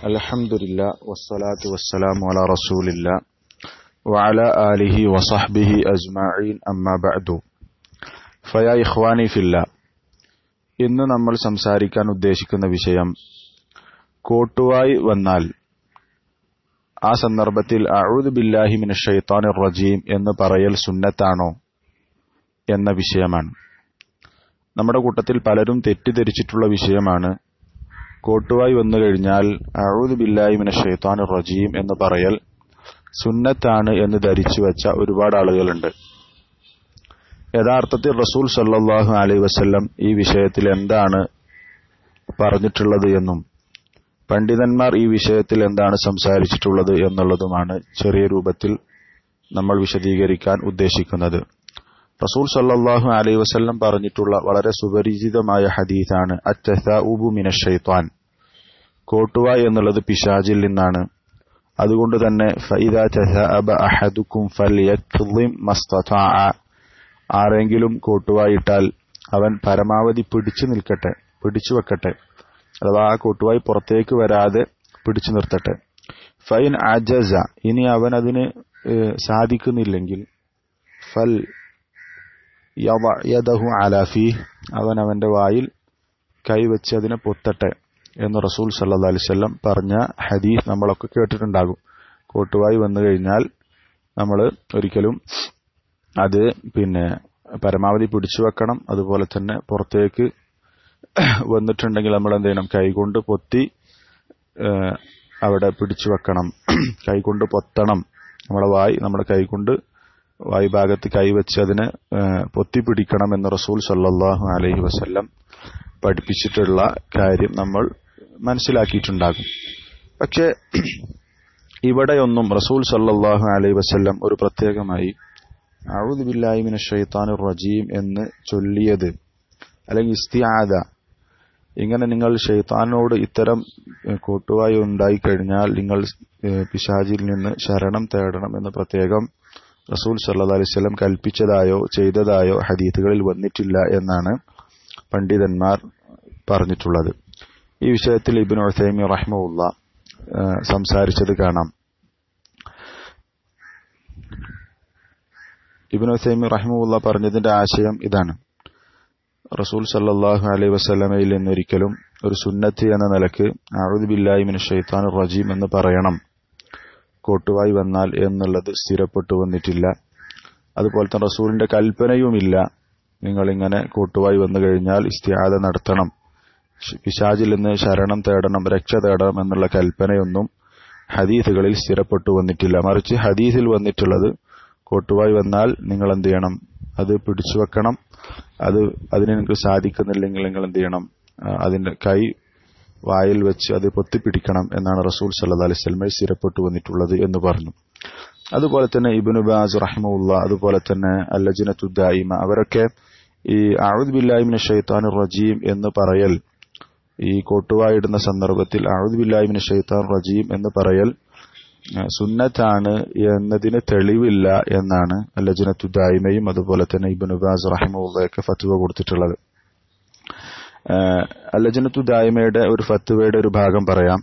الحمد لله والصلاة والسلام على رسول الله وعلى آله وصحبه أجمعين أما بعد فيا إخواني في الله ഇന്ന് നമ്മൾ സംസാരിക്കാൻ ഉദ്ദേശിക്കുന്ന വിഷയം കോട്ടുവായി വന്നാൽ ആ സന്ദർഭത്തിൽ അഊദ് ബില്ലാഹി മിന ഷൈത്താൻ റജീം എന്ന് പറയൽ സുന്നത്താണോ എന്ന വിഷയമാണ് നമ്മുടെ കൂട്ടത്തിൽ പലരും തെറ്റിദ്ധരിച്ചിട്ടുള്ള വിഷയമാണ് കോട്ടുവായി വന്നു കഴിഞ്ഞാൽ അഊദ് ബില്ലാഹി മിന ഷൈത്താൻ റജീം എന്ന് പറയൽ സുന്നത്താണ് എന്ന് ധരിച്ചു വെച്ച ഒരുപാട് ആളുകളുണ്ട് യഥാർത്ഥത്തിൽ റസൂൽ സല്ലാഹു അലൈ വസ്ല്ലം ഈ വിഷയത്തിൽ എന്താണ് പറഞ്ഞിട്ടുള്ളത് എന്നും പണ്ഡിതന്മാർ ഈ വിഷയത്തിൽ എന്താണ് സംസാരിച്ചിട്ടുള്ളത് എന്നുള്ളതുമാണ് ചെറിയ രൂപത്തിൽ നമ്മൾ വിശദീകരിക്കാൻ ഉദ്ദേശിക്കുന്നത് റസൂൽ സല്ലാഹു അലൈ വസ്ല്ലം പറഞ്ഞിട്ടുള്ള വളരെ സുപരിചിതമായ ഹദീസാണ് അറ്റൂബു മിനഷൈത്വാൻ കോട്ടുവ എന്നുള്ളത് പിശാജിൽ നിന്നാണ് അതുകൊണ്ട് തന്നെ ആരെങ്കിലും കോട്ടുവായിട്ടാൽ അവൻ പരമാവധി പിടിച്ചു നിൽക്കട്ടെ പിടിച്ചു വെക്കട്ടെ അഥവാ ആ കോട്ടുവായി പുറത്തേക്ക് വരാതെ പിടിച്ചു നിർത്തട്ടെ ഫൈൻ അജസ ഇനി അവൻ അതിന് സാധിക്കുന്നില്ലെങ്കിൽ ഫൽ യദഹു അലാഫി അവൻ അവന്റെ വായിൽ കൈവച്ച് അതിനെ പൊത്തട്ടെ എന്ന് റസൂൽ സല്ലാ അലിസ്വല്ലം പറഞ്ഞ ഹദീസ് നമ്മളൊക്കെ കേട്ടിട്ടുണ്ടാകും കോട്ടുവായി വന്നു കഴിഞ്ഞാൽ നമ്മൾ ഒരിക്കലും അത് പിന്നെ പരമാവധി പിടിച്ചു വെക്കണം അതുപോലെ തന്നെ പുറത്തേക്ക് വന്നിട്ടുണ്ടെങ്കിൽ നമ്മൾ എന്ത് ചെയ്യണം കൈകൊണ്ട് പൊത്തി അവിടെ പിടിച്ചു വെക്കണം കൈകൊണ്ട് പൊത്തണം നമ്മളെ വായ് നമ്മുടെ കൈകൊണ്ട് വായു ഭാഗത്ത് കൈവച്ച് അതിനെ പൊത്തി പിടിക്കണം എന്ന് റസൂൽ സല്ലാഹു അലൈഹി വസ്ല്ലം പഠിപ്പിച്ചിട്ടുള്ള കാര്യം നമ്മൾ മനസ്സിലാക്കിയിട്ടുണ്ടാകും പക്ഷെ ഇവിടെയൊന്നും റസൂൽ സല്ലാഹു അലൈഹി വസ്ല്ലം ഒരു പ്രത്യേകമായി അഴുദ് ബില്ലാഹിമിന് ഷെയ്ത്താൻ റജീം എന്ന് ചൊല്ലിയത് അല്ലെങ്കിൽ ഇസ്തിയാദ ഇങ്ങനെ നിങ്ങൾ ഷെയ്ത്താനോട് ഇത്തരം കൂട്ടുവായി ഉണ്ടായിക്കഴിഞ്ഞാൽ നിങ്ങൾ പിശാജിൽ നിന്ന് ശരണം തേടണം എന്ന് പ്രത്യേകം റസൂൽ സല്ലാ അലൈവല്ലം കൽപ്പിച്ചതായോ ചെയ്തതായോ ഹദീത്തുകളിൽ വന്നിട്ടില്ല എന്നാണ് പണ്ഡിതന്മാർ പറഞ്ഞിട്ടുള്ളത് ഈ വിഷയത്തിൽ ഇബിൻ ഒസൈമി റഹ്മുല്ല സംസാരിച്ചത് കാണാം ഇബിൻ ഒസൈമി റഹ്മുല്ല പറഞ്ഞതിന്റെ ആശയം ഇതാണ് റസൂൽ സല്ലാഹു അലൈ വസ്ലമയിൽ നിന്നൊരിക്കലും ഒരു സുന്നത്ത് എന്ന നിലക്ക് അഴുദ് ബില്ലാഹിമിന് ഷെയ്ത്താൻ റജീം എന്ന് പറയണം കോട്ടുവായി വന്നാൽ എന്നുള്ളത് സ്ഥിരപ്പെട്ടു വന്നിട്ടില്ല അതുപോലെ തന്നെ റസൂലിന്റെ കൽപ്പനയുമില്ല നിങ്ങളിങ്ങനെ കൂട്ടുവായി വന്നു കഴിഞ്ഞാൽ ഇസ്തിയാദ നടത്തണം പിശാജിൽ നിന്ന് ശരണം തേടണം രക്ഷ തേടണം എന്നുള്ള കൽപ്പനയൊന്നും ഹദീസുകളിൽ സ്ഥിരപ്പെട്ടു വന്നിട്ടില്ല മറിച്ച് ഹദീസിൽ വന്നിട്ടുള്ളത് കോട്ടുവായി വന്നാൽ നിങ്ങൾ എന്ത് ചെയ്യണം അത് പിടിച്ചു വെക്കണം അത് അതിന് നിങ്ങൾക്ക് സാധിക്കുന്നില്ലെങ്കിൽ നിങ്ങൾ എന്ത് ചെയ്യണം അതിന്റെ കൈ വായിൽ വെച്ച് അത് പൊത്തിപ്പിടിക്കണം എന്നാണ് റസൂൽ സല്ലാ അലൈഹി സ്വലമെ സ്ഥിരപ്പെട്ടു വന്നിട്ടുള്ളത് എന്ന് പറഞ്ഞു അതുപോലെ തന്നെ ഇബിനു ബാസ് റഹ്മുല്ല അതുപോലെ തന്നെ അല്ലജിനത്തുദ്ദായിമ അവരൊക്കെ ഈ അഴുദ് ബില്ലാഹിമിന് ഷെയ്ത്താൻ റജീം എന്ന് പറയൽ ഈ കോട്ടുവായിടുന്ന സന്ദർഭത്തിൽ അഴുദ് ബില്ലാഹിമിന് ഷെയ്ത്താൻ റജീം എന്ന് പറയൽ സുന്നത്താണ് എന്നതിന് തെളിവില്ല എന്നാണ് അല്ലജിനത്തുദ്ദായിമയും അതുപോലെ തന്നെ ഇബിനു ബാസ് റഹ്മുള്ളയൊക്കെ ഫത്തുവ കൊടുത്തിട്ടുള്ളത് അല്ലജനത്തു ദായ്മയുടെ ഒരു ഫത്തുവയുടെ ഒരു ഭാഗം പറയാം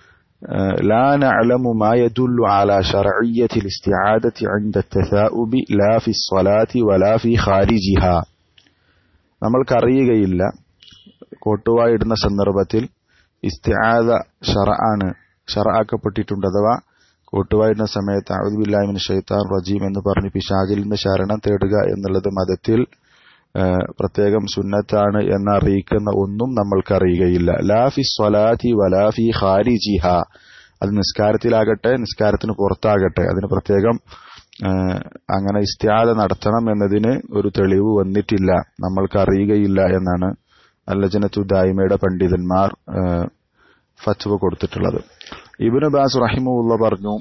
لا نعلم ما يدل على شرعية الاستعادة عند التثاؤب لا في الصلاة ولا في خارجها നമ്മൾക്കറിയുകയില്ല കോട്ടുവായിടുന്ന സന്ദർഭത്തിൽ ഇസ്തിആദ ഷറആണ് ഷറആക്കപ്പെട്ടിട്ടുണ്ട് അഥവാ കോട്ടുവായിടുന്ന സമയത്ത് അഴുദുബില്ലാഹിമിൻ ഷെയ്ത്താൻ റജീം എന്ന് പറഞ്ഞ് പിശാജിൽ നിന്ന് ശരണം തേടുക എന്നുള്ളത് മതത്തിൽ പ്രത്യേകം സുന്നത്താണ് എന്ന് അറിയിക്കുന്ന ഒന്നും നമ്മൾക്കറിയുകയില്ല ലാഫി സ്വലാത്തി വലാഫി ഖാരിജിഹ അത് നിസ്കാരത്തിലാകട്ടെ നിസ്കാരത്തിന് പുറത്താകട്ടെ അതിന് പ്രത്യേകം അങ്ങനെ ഇസ്ത്യാദ നടത്തണം എന്നതിന് ഒരു തെളിവ് വന്നിട്ടില്ല നമ്മൾക്ക് അറിയുകയില്ല എന്നാണ് അല്ലജനത്തു ദായ്മയുടെ പണ്ഡിതന്മാർ ഫത്വ കൊടുത്തിട്ടുള്ളത് ഇബിന് ബാസ് റഹിമുള്ള പറഞ്ഞു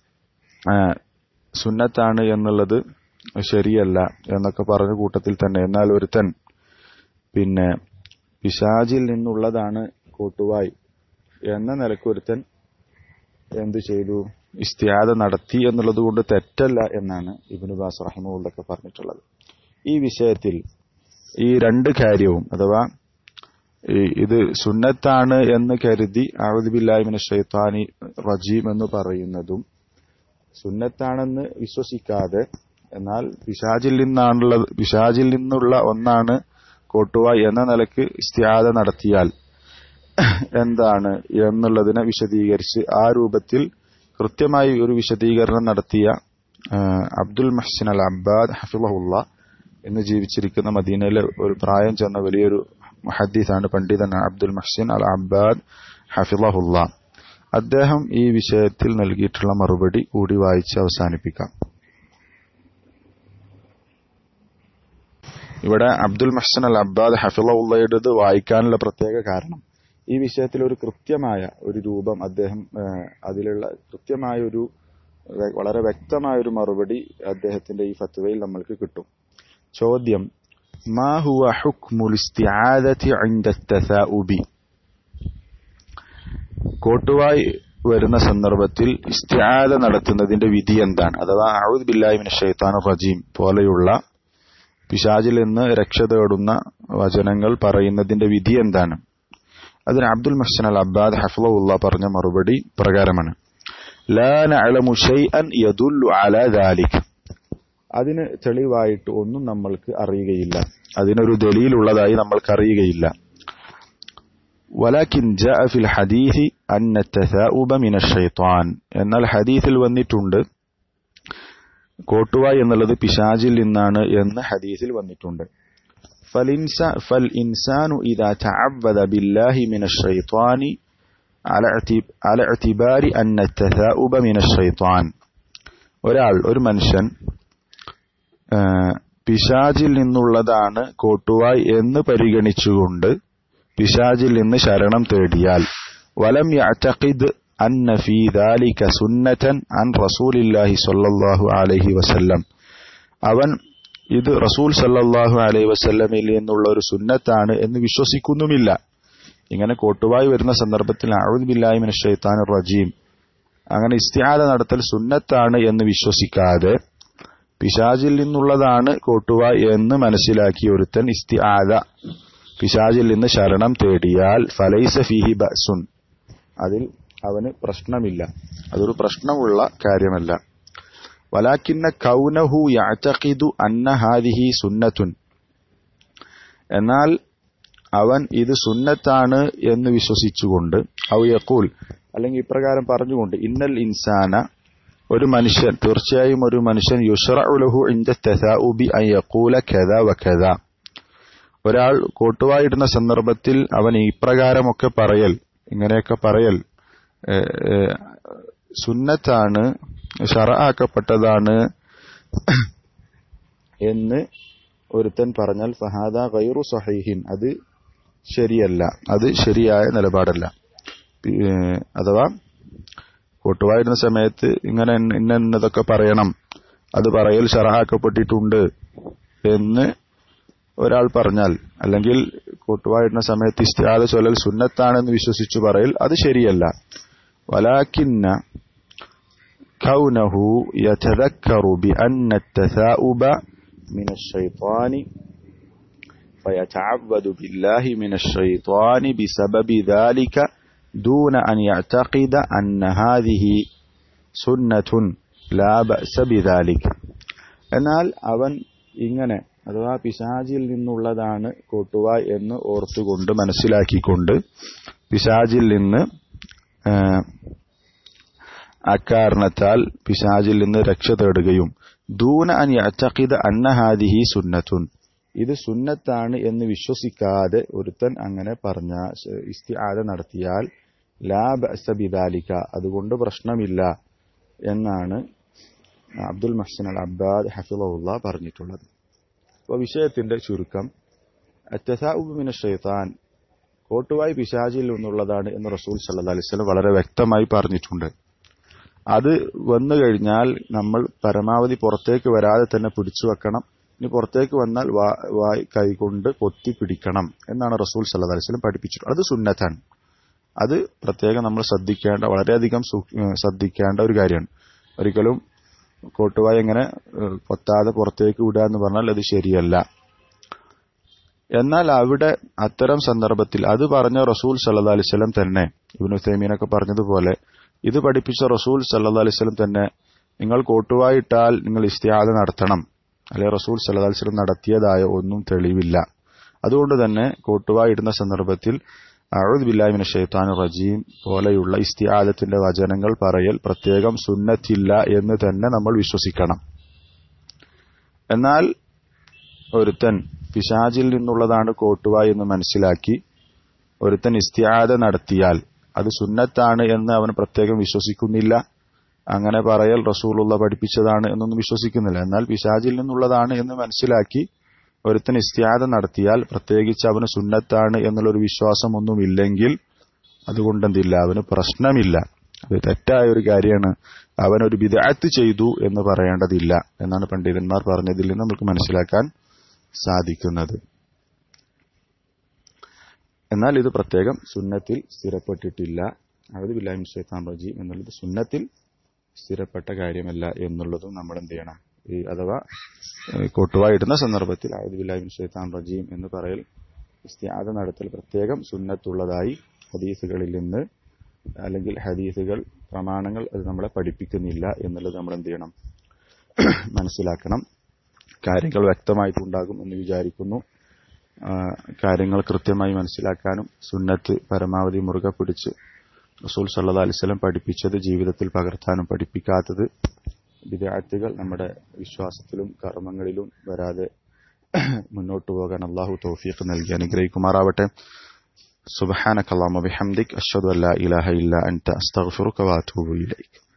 സുന്നത്താണ് എന്നുള്ളത് ശരിയല്ല എന്നൊക്കെ പറഞ്ഞ കൂട്ടത്തിൽ തന്നെ എന്നാൽ ഒരുത്തൻ പിന്നെ പിശാജിൽ നിന്നുള്ളതാണ് കൂട്ടുവായി എന്ന നിലക്ക് ഒരുത്തൻ എന്തു ചെയ്തു ഇസ്ത്യാദ നടത്തി എന്നുള്ളത് കൊണ്ട് തെറ്റല്ല എന്നാണ് ഇബിന് ബാസ് റഹിമുള്ളൊക്കെ പറഞ്ഞിട്ടുള്ളത് ഈ വിഷയത്തിൽ ഈ രണ്ട് കാര്യവും അഥവാ ഈ- ഇത് സുന്നത്താണ് എന്ന് കരുതി ആവുദിബില്ലാഹിമിന് ഷെയ്ത്താനി റജീം എന്ന് പറയുന്നതും സുന്നത്താണെന്ന് വിശ്വസിക്കാതെ എന്നാൽ പിശാജിൽ നിന്നാണുള്ളത് പിശാജിൽ നിന്നുള്ള ഒന്നാണ് കോട്ടുവായി എന്ന നിലക്ക് ഇസ്തിയാദ നടത്തിയാൽ എന്താണ് എന്നുള്ളതിനെ വിശദീകരിച്ച് ആ രൂപത്തിൽ കൃത്യമായി ഒരു വിശദീകരണം നടത്തിയ ആ, അബ്ദുൽ മഹ്സിൻ അൽ അബ്ബാദ് ഹഫിളഹുല്ല എന്ന് ജീവിച്ചിരിക്കുന്ന മദീനയിലെ ഒരു പ്രായം ചെന്ന വലിയൊരു മുഹദ്ദീസാണ് പണ്ഡിതനാണ് അബ്ദുൽ മഹ്സിൻ അൽ അബ്ബാദ് ഹഫിളഹുല്ല അദ്ദേഹം ഈ വിഷയത്തിൽ നൽകിയിട്ടുള്ള മറുപടി കൂടി വായിച്ച് അവസാനിപ്പിക്കാം ഇവിടെ അബ്ദുൽ മഹ്സൻ അൽ അബ്ബാദ് ഹഫിളയുടേത് വായിക്കാനുള്ള പ്രത്യേക കാരണം ഈ വിഷയത്തിൽ ഒരു കൃത്യമായ ഒരു രൂപം അദ്ദേഹം ആ, അതിലുള്ള കൃത്യമായ ഒരു വെ- വളരെ വ്യക്തമായ ഒരു മറുപടി അദ്ദേഹത്തിന്റെ ഈ ഫത്വയിൽ നമ്മൾക്ക് കിട്ടും ചോദ്യം മാ ഹുവ ഹുക്മുൽ ഇസ്തിആദതി ഇൻദ തസാഉബി കോട്ടുവായി വരുന്ന സന്ദർഭത്തിൽ ഇസ്തിആദ നടത്തുന്നതിന്റെ വിധി എന്താണ് അഥവാ അഊദ് ബില്ലാഹി മിനശ് ശൈത്താനിർ റജീം പോലെയുള്ള പിശാചിൽ നിന്ന് രക്ഷ തേടുന്ന വചനങ്ങൾ പറയുന്നതിന്റെ വിധി എന്താണ് അതിന് അബ്ദുൽ മഹ്സൻ അൽ അബ്ബാദ് ഹഫ്ലുള്ള പറഞ്ഞ മറുപടി പ്രകാരമാണ് ലാ നഅലമു ഷൈഅൻ യദുല്ലു അലാ ദാലിക് അതിന് തെളിവായിട്ട് ഒന്നും നമ്മൾക്ക് അറിയുകയില്ല അതിനൊരു ദലീലുള്ളതായി നമ്മൾക്ക് അറിയുകയില്ല ولكن جاء في الحديث أن التثاؤب من الشيطان എന്നാൽ ഹദീസിൽ വന്നിട്ടുണ്ട് കോട്ടുവ എന്നുള്ളത് പിശാചിൽ നിന്നാണ് എന്ന് ഹദീസിൽ വന്നിട്ടുണ്ട് فالإنسان, فالإنسان إذا تعبد بالله من الشيطان على اعتب- على اعتبار أن التثاؤب من الشيطان ഒരാൾ ഒരു മനുഷ്യൻ ആ, പിശാചിൽ നിന്നുള്ളതാണ് കോട്ടുവായ് എന്ന് പരിഗണിച്ചുകൊണ്ട് പിശാചിൽ നിന്ന് ശരണം തേടിയാൽ വലം യഅ്തഖിദ് അന്ന ഫീ ദാലിക സുന്നതൻ അൻ റസൂലില്ലാഹി സ്വല്ലല്ലാഹു അലൈഹി വസല്ലം അവൻ ഇത് റസൂൽ സല്ലല്ലാഹു അലൈഹി വസല്ലമിൽ നിന്നുള്ള ഒരു സുന്നത്താണ് എന്ന് വിശ്വസിക്കുന്നുമില്ല ഇങ്ങനെ കോട്ടുവായി വരുന്ന സന്ദർഭത്തിൽ അഊദ് ബില്ലാഹി മിനശ് ശൈത്താനിർ റജീം അങ്ങനെ ഇസ്തിആദ നടത്തൽ സുന്നത്താണ് എന്ന് വിശ്വസിക്കാതെ പിശാചിൽ നിന്നുള്ളതാണ് കോട്ടുവ എന്ന് മനസ്സിലാക്കി ഒരുത്തൻ ഇസ്തിആദ പിശാചിൽ നിന്ന് ശരണം തേടിയാൽ ഫലൈസ ഫീഹി ബഅസുൻ അതിൽ അവന് പ്രശ്നമില്ല അതൊരു പ്രശ്നമുള്ള കാര്യമല്ല വലാക്കിന്ന കൗനഹു യഅ്തഖിദു അന്ന ഹാദിഹി സുന്നത്തുൻ എന്നാൽ അവൻ ഇത് സുന്നത്താണ് എന്ന് വിശ്വസിച്ചുകൊണ്ട് ഔ യഖൂൽ അല്ലെങ്കിൽ ഇപ്രകാരം പറഞ്ഞുകൊണ്ട് ഇന്നൽ ഇൻസാന ഒരു മനുഷ്യൻ തീർച്ചയായും ഒരു മനുഷ്യൻ യുഷ്റഉ ലഹു ഇൻദ തസാഉബി അൻ യഖൂല കദ വ കദ ഒരാൾ കോട്ടുവായിടുന്ന സന്ദർഭത്തിൽ അവൻ ഇപ്രകാരമൊക്കെ പറയൽ ഇങ്ങനെയൊക്കെ പറയൽ ഏഹ്, ഏഹ്, സുന്നത്താണ് ഷറആക്കപ്പെട്ടതാണ് എന്ന് ഒരുത്തൻ പറഞ്ഞാൽ ഫഹാദ ഗൈറു സഹീഹിൻ അത് ശരിയല്ല അത് ശരിയായ നിലപാടല്ല ഏഹ്, അഥവാ കൂട്ടുവായിരുന്ന സമയത്ത് ഇങ്ങനെ ഇന്ന ഇന്ന ഇന്നതൊക്കെ പറയണം അത് പറയൽ ഷറഹാക്കപ്പെട്ടിട്ടുണ്ട് എന്ന് ഒരാൾ പറഞ്ഞാൽ അല്ലെങ്കിൽ കൂട്ടുവായിരുന്ന സമയത്ത് ഇസ്തിയാദ ചൊല്ലൽ സുന്നത്താണെന്ന് വിശ്വസിച്ചു പറയൽ അത് ശരിയല്ല വലാക്കിന്ന كونه يتذكر بأن التثاؤب من الشيطان فيتعبد بالله من الشيطان بسبب ذلك دون أن يعتقد أن هذه سنة لا بأس بذلك എന്നാൽ അവൻ ഇങ്ങനെ അഥവാ പിശാചിൽ നിന്നുള്ളതാണ് കോട്ടുവ എന്ന് ഓർത്തുകൊണ്ട് മനസ്സിലാക്കിക്കൊണ്ട് പിശാചിൽ നിന്ന് ആ, അക്കാരണത്താൽ പിശാചിൽ നിന്ന് രക്ഷ തേടുകയും ദൂന അൻ യഅ്തഖിദ അന്ന ഹാദിഹി സുന്നത്തുൻ ഇത് സുന്നത്താണ് എന്ന് വിശ്വസിക്കാതെ ഒരുത്തൻ അങ്ങനെ പറഞ്ഞ ഇസ്തിആദ നടത്തിയാൽ ലാ ബഅസ ബിദാലിക അതുകൊണ്ട് പ്രശ്നമില്ല എന്നാണ് അബ്ദുൽ മഹ്സൻ അൽ അബ്ബാദ് ഹഫിളഹുല്ല പറഞ്ഞിട്ടുള്ളത് അപ്പോൾ വിഷയത്തിന്റെ ചുരുക്കം അത്തസാഉബ് മിന ഷൈത്താൻ കോട്ടുവായി പിശാചിൽ നിന്നുള്ളതാണ് എന്ന് റസൂൽ സല്ലല്ലാഹു അലൈഹി വസല്ലം വളരെ വ്യക്തമായി പറഞ്ഞിട്ടുണ്ട് അത് വന്നു കഴിഞ്ഞാൽ നമ്മൾ പരമാവധി പുറത്തേക്ക് വരാതെ തന്നെ പിടിച്ചു വെക്കണം ഇനി പുറത്തേക്ക് വന്നാൽ വാ- വായ് കൈകൊണ്ട് കൊത്തി പിടിക്കണം എന്നാണ് റസൂൽ സല്ലല്ലാഹു അലൈഹി വസല്ലം പഠിപ്പിച്ചിട്ടുള്ളത് അത് സുന്നത്താണ് അത് പ്രത്യേകം നമ്മൾ ശ്രദ്ധിക്കേണ്ട വളരെയധികം സൂ- ഏഹ് ശ്രദ്ധിക്കേണ്ട ഒരു കാര്യമാണ് ഒരിക്കലും കോട്ടുവായ എങ്ങനെ ഏഹ് കൊത്താതെ പുറത്തേക്ക് വിടുക എന്ന് പറഞ്ഞാൽ അത് ശരിയല്ല എന്നാൽ അവിടെ അത്തരം സന്ദർഭത്തിൽ അത് പറഞ്ഞ റസൂൽ സല്ലാ അലിസ്ലം തന്നെ ഇബിനു തൈമീനൊക്കെ പറഞ്ഞതുപോലെ ഇത് പഠിപ്പിച്ച റസൂൽ സല്ലാ അലിസ്ലം തന്നെ നിങ്ങൾ കോട്ടുവായിട്ടാൽ നിങ്ങൾ ഇസ്തിയാദ നടത്തണം അല്ലെ റസൂൽ സല്ലാ അലിസ്ലം നടത്തിയതായ ഒന്നും തെളിവില്ല അതുകൊണ്ട് തന്നെ കോട്ടുവായിടുന്ന സന്ദർഭത്തിൽ അഴുദ് ബില്ലാമിന് ഷെയ്ത്താൻ റജീം പോലെയുള്ള ഇസ്തിയാദത്തിന്റെ വചനങ്ങൾ പറയൽ പ്രത്യേകം സുന്നത്തില്ല എന്ന് തന്നെ നമ്മൾ വിശ്വസിക്കണം എന്നാൽ ഒരുത്തൻ പിശാജിൽ നിന്നുള്ളതാണ് കോട്ടുവായി എന്ന് മനസ്സിലാക്കി ഒരുത്തൻ ഇസ്തിയാദ നടത്തിയാൽ അത് സുന്നത്താണ് എന്ന് അവൻ പ്രത്യേകം വിശ്വസിക്കുന്നില്ല അങ്ങനെ പറയൽ റസൂലുള്ള പഠിപ്പിച്ചതാണ് എന്നൊന്നും വിശ്വസിക്കുന്നില്ല എന്നാൽ പിശാജിൽ നിന്നുള്ളതാണ് എന്ന് മനസ്സിലാക്കി ഒരുത്തൻ ഇസ്തിയാദ നടത്തിയാൽ പ്രത്യേകിച്ച് അവന് സുന്നത്താണ് എന്നുള്ളൊരു വിശ്വാസമൊന്നുമില്ലെങ്കിൽ അതുകൊണ്ടെന്തില്ല അവന് പ്രശ്നമില്ല അത് തെറ്റായ ഒരു കാര്യമാണ് അവൻ ഒരു വിദാത്ത് ചെയ്തു എന്ന് പറയേണ്ടതില്ല എന്നാണ് പണ്ഡിതന്മാർ പറഞ്ഞതിൽ നിന്ന് നമുക്ക് മനസ്സിലാക്കാൻ സാധിക്കുന്നത് എന്നാൽ ഇത് പ്രത്യേകം സുന്നത്തിൽ സ്ഥിരപ്പെട്ടിട്ടില്ല അഴുത് ബില്ലാഹിം ഷെയ്ത്താൻ റജീം എന്നുള്ളത് സുന്നത്തിൽ സ്ഥിരപ്പെട്ട കാര്യമല്ല എന്നുള്ളതും നമ്മൾ എന്ത് ചെയ്യണം ഈ അഥവാ കൊട്ടുവായിടുന്ന സന്ദർഭത്തിൽ അഴുത് ബില്ലാഹിം ഷെയ്ത്താൻ റജീം എന്ന് പറയൽ ഇസ്തിയാദ നടത്തൽ പ്രത്യേകം സുന്നത്തുള്ളതായി ഹദീസുകളിൽ നിന്ന് അല്ലെങ്കിൽ ഹദീസുകൾ പ്രമാണങ്ങൾ അത് നമ്മളെ പഠിപ്പിക്കുന്നില്ല എന്നുള്ളത് നമ്മൾ എന്ത് ചെയ്യണം മനസ്സിലാക്കണം കാര്യങ്ങൾ വ്യക്തമായിട്ടുണ്ടാകും എന്ന് വിചാരിക്കുന്നു കാര്യങ്ങൾ കൃത്യമായി മനസ്സിലാക്കാനും സുന്നത്ത് പരമാവധി മുറുകെ പിടിച്ച് റസൂൽ സല്ലാ അലിസ്ലം പഠിപ്പിച്ചത് ജീവിതത്തിൽ പകർത്താനും പഠിപ്പിക്കാത്തത് വിദ്യാർത്ഥികൾ നമ്മുടെ വിശ്വാസത്തിലും കർമ്മങ്ങളിലും വരാതെ മുന്നോട്ടു പോകാൻ അള്ളാഹു തൗഫീഖ് നൽകി അനുഗ്രഹിക്കുമാറാവട്ടെ സുബഹാനക്കല്ലാമ ബിഹംദിക് അഷ്ഹദു അല്ലാ ഇലാഹ ഇല്ല അൻത അസ്തഗ്ഫിറുക വഅതൂബു ഇലൈക്